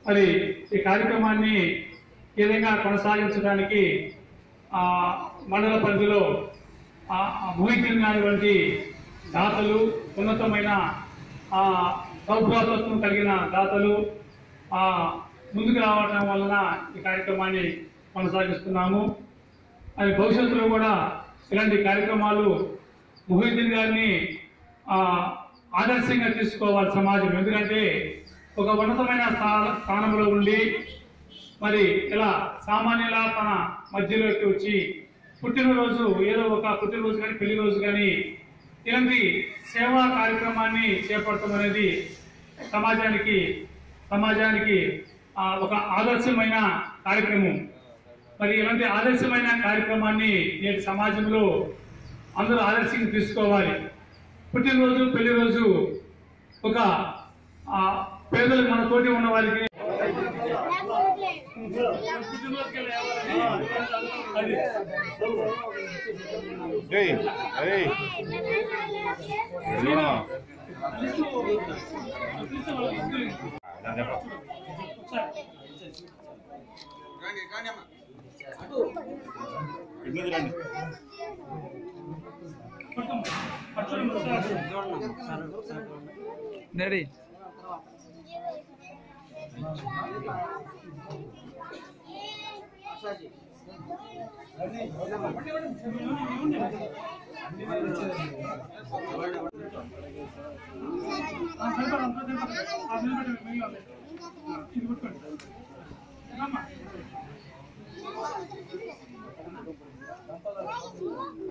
మరి ఈ కార్యక్రమాన్ని ఈ విధంగా కొనసాగించడానికి ఆ మండల పరిధిలో ఆ ఆ భూమికి కానిటువంటి దాతలు ఉన్నతమైన ఆ సౌభ్రాతత్వం కలిగిన దాతలు ఆ ముందుకు రావడం వలన ఈ కార్యక్రమాన్ని కొనసాగిస్తున్నాము అది భవిష్యత్తులో కూడా ఇలాంటి కార్యక్రమాలు ముహిద్దీన్ గారిని ఆ, ఆదర్శంగా తీసుకోవాలి సమాజం ఎందుకంటే ఒక ఉన్నతమైన స్థా- స్థానంలో ఉండి మరి ఇలా సామాన్యుల తన మధ్యలోకి వచ్చి పుట్టినరోజు ఏదో ఒక పుట్టినరోజు కానీ పెళ్లి రోజు కానీ ఇలాంటి సేవా కార్యక్రమాన్ని చేపడటం అనేది సమాజానికి సమాజానికి ఆ, ఒక ఆదర్శమైన కార్యక్రమం మరి ఇలాంటి ఆదర్శమైన కార్యక్రమాన్ని నేటి సమాజంలో అందరూ ఆదర్శంగా తీసుకోవాలి పుట్టినరోజు పెళ్లి రోజు ఒక ఆ, పేదలు మన తోటి ఉన్న వారికి ఏయ్ ఏయ్ ఎల్లునా ఇద్దరు రండి నడి ఇది